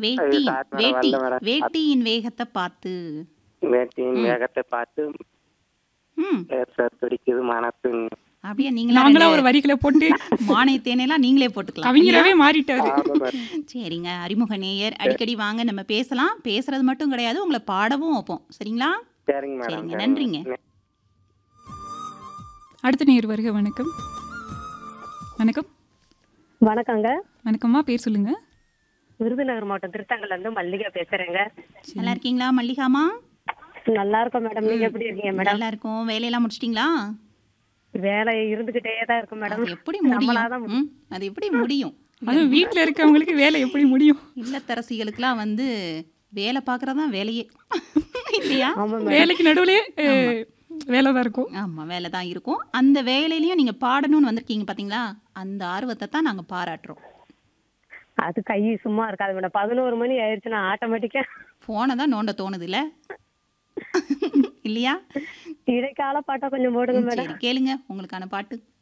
வேட்டி start madam, வேட்டி வரல மேடம். வேட்டியின் வேகத்தை பார்த்து வேட்டியின் வேகத்தை பார்த்து ம் பேச துடிக்குது மனசு அப்படியே நீங்களா நாங்களா ரெண்டு ஒரு வரிகளை போட்டு மானை தேனையெல்லாம் நீங்களே போட்டுக்கலாம் கவிஞராவே மாறிட்டாரு ஆமா மேடம். சரிங்க அறிமுக நேயர் அடிக்கடி வாங்க நம்ம பேசலாம் பேசுறது மட்டும் கிடையாது உங்களை பாடவும் வைப்போம் சரிங்களா சரிங்க மேடம் சரிங்க, சரிங்க. நன்றிங்க. அடுத்த நேர் வருக வணக்கம் வணக்கம் வணக்கங்க வணக்கம்மா பேர் சொல்லுங்க விருதுநகர் மாவட்டம் திருத்தங்கல்ல இருந்து மல்லிகா பேசுறேங்க நல்லா இருக்கீங்களா மல்லிகாமா நல்லா இருக்கோம் மேடம் நீங்க எப்படி இருக்கீங்க மேடம் நல்லா இருக்கும் வேலையெல்லாம் முடிச்சிட்டிங்களா வேலை இருந்துகிட்டே தான் இருக்கும் மேடம் அது எப்படி நம்மளாதான் முடியும் ம், அது எப்படி முடியும் அதுவும் வீட்ல இருக்கவங்களுக்கு வேலை எப்படி முடியும் இல்லத்தரசிகளுக்கெல்லாம் வந்து வேலை பார்க்கறது தான் வேலையே இல்லையா ஆமா மேடம் வேலைக்கு நடுவுலயே வேலை தான் இருக்கும் ஆமாம் வேலை தான் இருக்கும் அந்த வேலையிலையும் நீங்கள் பாடணும்னு வந்திருக்கீங்க பார்த்தீங்களா அந்த ஆர்வத்தை தான் நாங்கள் பாராட்டுறோம் அது கை சும்மா இருக்காது மேடம் பதினோரு மணி ஆயிடுச்சுன்னா ஆட்டோமேட்டிக்கா ஃபோனை தான் நோண்ட தோணுது இல்ல இல்லையா இடைக்கால பாட்டா கொஞ்சம் போடுங்க மேடம் சரி கேளுங்க உங்களுக்கான பாட்டு